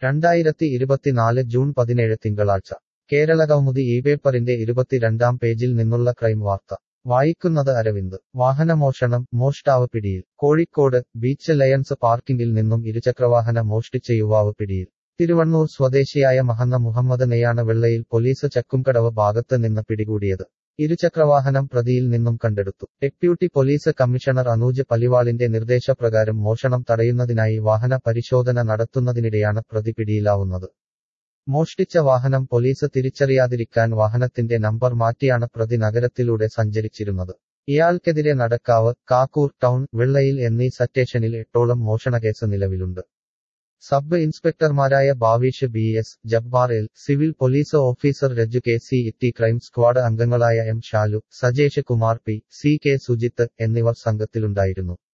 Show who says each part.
Speaker 1: രണ്ടായിരത്തി ഇരുപത്തിനാല് ജൂൺ പതിനേഴ് തിങ്കളാഴ്ച കേരളകൗമുദി ഈ പേപ്പറിന്റെ ഇരുപത്തിരണ്ടാം പേജിൽ നിന്നുള്ള ക്രൈം വാർത്ത വായിക്കുന്നത് അരവിന്ദ് വാഹനമോഷണം മോഷ്ടാവ് പിടിയിൽ കോഴിക്കോട് ബീച്ച് ലയൺസ് പാർക്കിംഗിൽ നിന്നും ഇരുചക്രവാഹന മോഷ്ടിച്ച യുവാവ് പിടിയിൽ തിരുവണ്ണൂർ സ്വദേശിയായ മഹന്ന മുഹമ്മദനെയാണ് വെള്ളയിൽ പോലീസ് ചക്കുംകടവ് ഭാഗത്ത് നിന്ന് പിടികൂടിയത് ഇരുചക്രവാഹനം പ്രതിയിൽ നിന്നും കണ്ടെടുത്തു ഡെപ്യൂട്ടി പോലീസ് കമ്മീഷണർ അനൂജ് പലിവാളിന്റെ നിർദ്ദേശപ്രകാരം മോഷണം തടയുന്നതിനായി വാഹന പരിശോധന നടത്തുന്നതിനിടെയാണ് പ്രതി പിടിയിലാവുന്നത് മോഷ്ടിച്ച വാഹനം പോലീസ് തിരിച്ചറിയാതിരിക്കാൻ വാഹനത്തിന്റെ നമ്പർ മാറ്റിയാണ് പ്രതി നഗരത്തിലൂടെ സഞ്ചരിച്ചിരുന്നത് ഇയാൾക്കെതിരെ നടക്കാവ് കാക്കൂർ ടൗൺ വെള്ളയിൽ എന്നീ സറ്റേഷനിൽ എട്ടോളം മോഷണക്കേസ് നിലവിലുണ്ട് സബ് ഇൻസ്പെക്ടർമാരായ Bhavish B S Jabbar L civil police officer Raju K C ഇറ്റി ക്രൈം സ്ക്വാഡ് അംഗങ്ങളായ M Shalu Sajesh Kumar P C K Sujith എന്നിവർ സംഘത്തിലുണ്ടായിരുന്നു